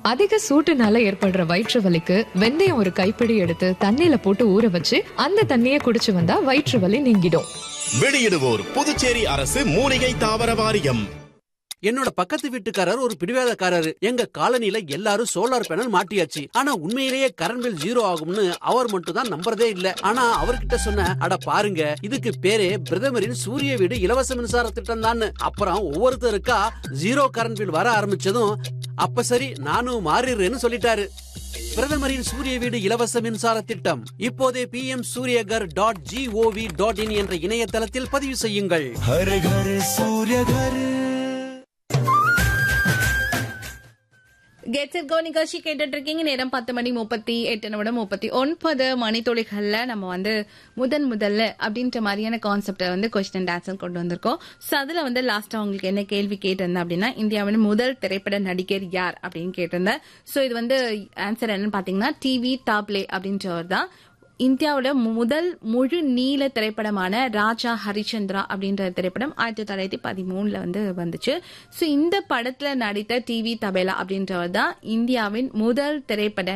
அதிக சூட்டுனால ஏற்படுற வயிற்று வலிக்கு வெந்தயம் ஒரு கைப்பிடி எடுத்து தண்ணியில போட்டு ஊற வச்சு அந்த தண்ணியை குடிச்சு வந்தா வயிற்று வலி நீங்கிடும் வெளியிடுவோர் புதுச்சேரி அரசு மூலிகை தாவர வாரியம் என்னோட பக்கத்து வீட்டுக்காரர் ஒரு பிடிவாதக்காரரு எங்க காலனில எல்லாரும் சோலார் பேனல் மாட்டியாச்சு ஆனா உண்மையிலேயே கரண்ட் பில் ஜீரோ ஆகும்னு அவர் மட்டும் தான் நம்புறதே இல்ல ஆனா அவர்கிட்ட சொன்ன அட பாருங்க இதுக்கு பேரே பிரதமரின் சூரிய வீடு இலவச மின்சார திட்டம் தான் அப்புறம் ஒவ்வொருத்தருக்கா ஜீரோ கரண்ட் பில் வர ஆரம்பிச்சதும் அப்ப சரி நானும் மாறிடுறேன்னு சொல்லிட்டாரு பிரதமரின் சூரிய வீடு இலவச மின்சார திட்டம் இப்போதே P M Suryaghar dot G O V dot in என்ற இணையதளத்தில் பதிவு செய்யுங்கள் हर घर सूर्य घर கெட்ஸ் இட் கோ நிகழ்ச்சி கேட்டுட்டு இருக்கீங்க நேரம் பத்து மணி முப்பத்தி எட்டு நிமிடம் முப்பத்தி ஒன்பது மணித்துளிகள்ல நம்ம வந்து முதன் முதல்ல அப்படின்ற மாதிரியான கான்செப்டை வந்து கொஸ்டின் அண்ட் ஆன்சர் கொண்டு வந்திருக்கோம் ஸோ அதுல வந்து லாஸ்டா உங்களுக்கு என்ன கேள்வி கேட்டிருந்தேன் அப்படின்னா இந்தியாவின் முதல் திரைப்பட நடிகர் யார் அப்படின்னு கேட்டிருந்தேன் ஸோ இது வந்து ஆன்சர் என்னன்னு பாத்தீங்கன்னா டிவி தாப்லே அப்படின்றவர் தான் இந்தியாவோட முதல் முழு நீள திரைப்படமான ராஜா ஹரிச்சந்திரா அப்படின்ற திரைப்படம் ஆயிரத்தி தொள்ளாயிரத்தி பதிமூணுல வந்து வந்துச்சு ஸோ இந்த படத்துல நடித்த டிவி தபேலா அப்படின்றவர் தான் இந்தியாவின் முதல் திரைப்பட